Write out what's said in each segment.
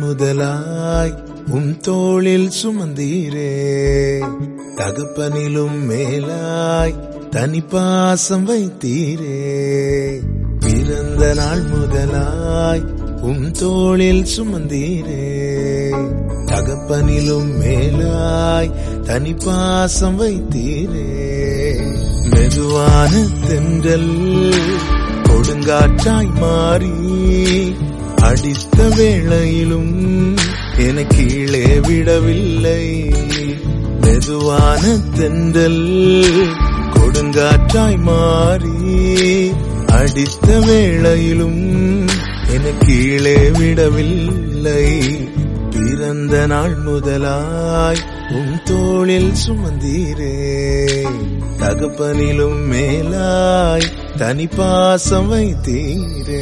முதலாய் உம் தோளில் சுமந்தீரே தகப்பனிலும் மேலாய் தனி பாசம் வைத்தீரே பிறந்த நாள் முதலாய் உம் தோளில் சுமந்தீரே தகப்பனிலும் மேலாய் தனி பாசம் வைத்தீரே மெதுவான தென்றல் கொடுங்காற்றாய் மாறி அடித்த வேளையிலும் என கீழே விடவில்லை மெதுவான தென்றல் கொடுங்காற்றாய் மாறி அடித்த வேளையிலும் என கீழே விடவில்லை பிறந்த நாள் முதலாய் உம் தோளில் சுமந்தீரே தகப்பனிலும் மேலாய் தனி பாசம் வைத்தீரே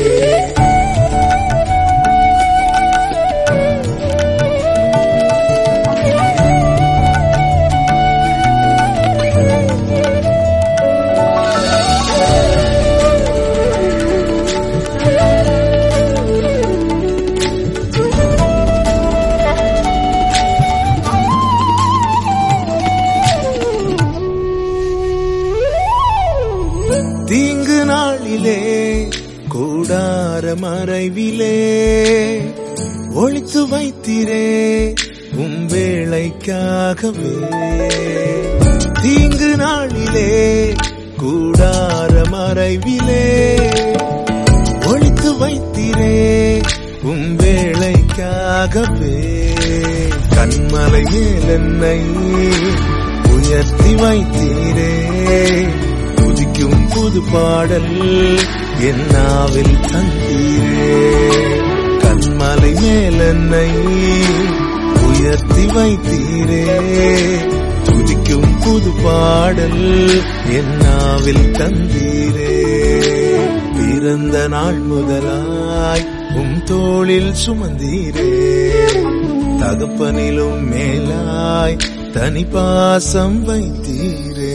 தீங்கு நாளிலே கூடார மறைவிலே ஒழித்து வைத்திரே உம் வேளைக்காகவே தீங்கு நாளிலே கூடார மறைவிலே ஒழித்து வைத்திரே உம் வேளைக்காகவே கண்மலை மேல் என்னை உயர்த்தி வைத்தீரே துதிக்கும் புது பாடல் என் நாவில் தந்தீரே கண்மலை மேல் என்னை உயர்த்தி வைத்தீரே துதிக்கும் புது பாடல் என் நாவில் தந்தீரே பிறந்த நாள் முதலாய் உம் தோளில் சுமந்தீரே தகப்பனிலும் மேலாய் தனி பாசம் வைத்தீரே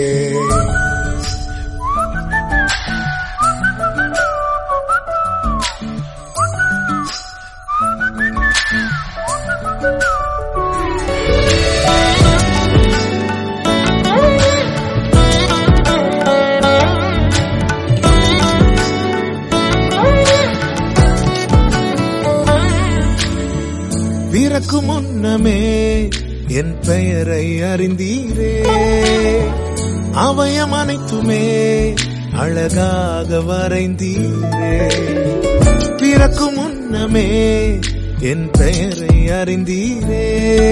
பிறக்கு முன்னமே என் பெயரை அறிந்தீரே அவயம் அனைத்துமே அழகாக வரைந்தீரே பிறக்கு முன்னமே என் பெயரை அறிந்தீரே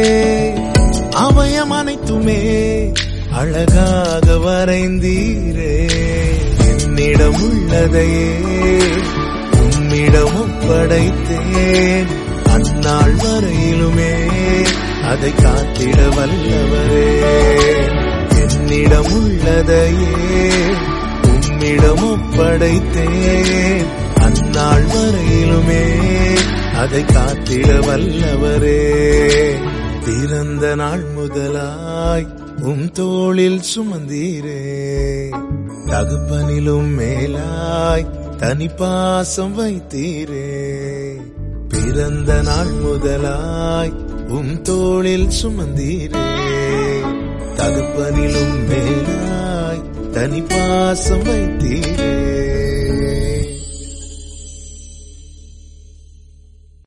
அவயம் அனைத்துமே அழகாக வரைந்தீரே என்னிடம் உள்ளதையே உம்மிடம் ஒப்படைத்தேன் அந்நாள் வரையிலுமே அதை காத்திட வல்லவரே என்னிடம் உள்ளதையே உம்மிடம் ஒப்படைத்தேன் அந்நாள் வரையிலுமே அதை காத்திட வல்லவரே பிறந்த நாள் முதலாய் உம் தோளில் சுமந்தீரே தகப்பனிலும் மேலாய் தனி பாசம் வைத்தீரே பிறந்த நாள் முதலாய் உம் தோளில் சுமந்தீரே தகப்பனிலும் மேலாய் தனி பாசம் வைத்தீரே